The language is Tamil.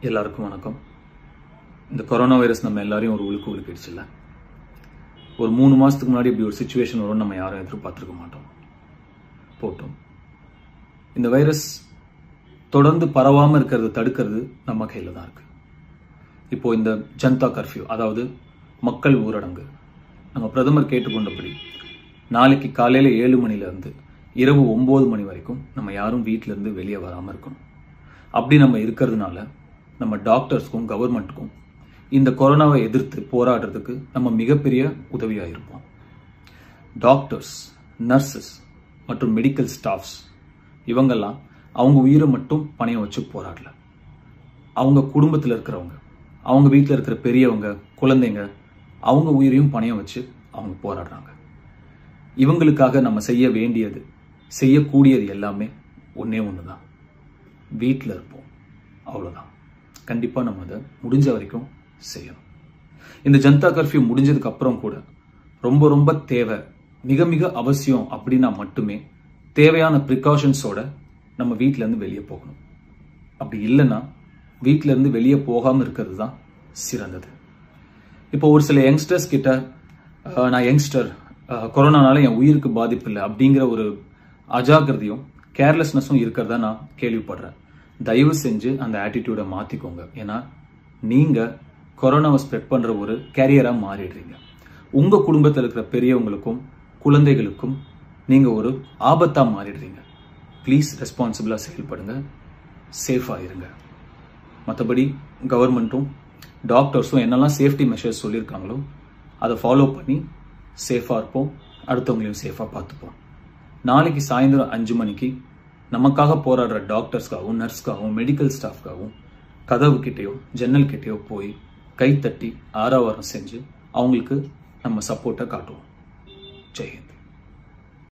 எல்லாருக்கும் வணக்கம் இந்த கொரோனா வைரஸ் நம்ம எல்லாரையும் ஒரு உழுக்கு உழுக்கிடுச்சுல்ல ஒரு மூணு மாசத்துக்கு முன்னாடி இப்படி ஒரு சுச்சுவேஷன் வரும்னு நம்ம யாரும் எதிர்பார்த்துருக்க மாட்டோம் போட்டோம் இந்த வைரஸ் தொடர்ந்து பரவாம இருக்கிறது தடுக்கிறது நம்ம கையில தான் இருக்கு இப்போ இந்த ஜனதா கர்ஃப்யூ அதாவது மக்கள் ஊரடங்கு நம்ம பிரதமர் கேட்டுக்கொண்டபடி நாளைக்கு காலையில ஏழு மணில இருந்து இரவு ஒன்பது மணி வரைக்கும் நம்ம யாரும் வீட்ல இருந்து வெளியே வராம இருக்கணும் அப்படி நம்ம இருக்கிறதுனால நம்ம டாக்டர்ஸ்க்கும் கவர்மெண்ட்டுக்கும் இந்த கொரோனாவை எதிர்த்து போராடுறதுக்கு நம்ம மிகப்பெரிய உதவியா இருப்போம் டாக்டர்ஸ் நர்சஸ் மற்றும் மெடிக்கல் ஸ்டாஃப்ஸ் இவங்கெல்லாம் அவங்க உயிரை மட்டும் பணையம் வச்சு போராடல அவங்க குடும்பத்தில் இருக்கிறவங்க அவங்க வீட்டில் இருக்கிற பெரியவங்க குழந்தைங்க அவங்க உயிரையும் பணையம் வச்சு அவங்க போராடுறாங்க இவங்களுக்காக நம்ம செய்ய வேண்டியது செய்யக்கூடியது எல்லாமே ஒன்றே ஒன்று தான் வீட்டில் இருப்போம் அவ்வளோதான் கண்டிப்பாக நம்ம அதை முடிஞ்ச வரைக்கும் செய்யணும் இந்த ஜனதா கர்ஃப்யூ முடிஞ்சதுக்கு அப்புறம் கூட ரொம்ப ரொம்ப தேவை மிக மிக அவசியம் அப்படின்னா மட்டுமே தேவையான ப்ரிகாஷன்ஸோட நம்ம வீட்டிலேருந்து வெளியே போகணும் அப்படி இல்லைன்னா வீட்டிலேருந்து வெளியே போகாமல் இருக்கிறது தான் சிறந்தது இப்போ ஒரு சில யங்ஸ்டர்ஸ் கிட்ட அஹ், நான் யங்ஸ்டர் கொரோனானால என் உயிருக்கு பாதிப்பு இல்லை அப்படிங்கிற ஒரு அஜாக்கிரதையும் கேர்லெஸ்னஸும் இருக்கிறதா நான் கேள்விப்படுறேன் தயவு செஞ்சு அந்த ஆட்டிடியூடை மாற்றிக்கோங்க ஏன்னா நீங்கள் கொரோனாவை ஸ்ப்ரெட் பண்ணுற ஒரு கேரியராக மாறிடுறீங்க உங்கள் குடும்பத்தில் இருக்கிற பெரியவங்களுக்கும் குழந்தைகளுக்கும் நீங்கள் ஒரு ஆபத்தாக மாறிடுறீங்க ப்ளீஸ் ரெஸ்பான்சிபிளாக செயல்படுங்க சேஃபாக இருங்க மற்றபடி கவர்மெண்ட்டும் டாக்டர்ஸும் என்னெல்லாம் சேஃப்டி மெஷர்ஸ் சொல்லியிருக்காங்களோ அதை ஃபாலோ பண்ணி சேஃபாக இருப்போம் அடுத்தவங்களையும் சேஃபாக பார்த்துப்போம் நாளைக்கு சாயந்தரம் அஞ்சு மணிக்கு நமக்காக போராடுற டாக்டர்ஸ்க்காகவும் நர்ஸ்க்காகவும் மெடிக்கல் ஸ்டாஃப்காகவும் கதவு கிட்டேயோ ஜன்னல் கிட்டேயோ போய் கைத்தட்டி ஆரவாரம் செஞ்சு அவங்களுக்கு நம்ம சப்போர்ட்டை காட்டுவோம் ஜெயஹிந்த்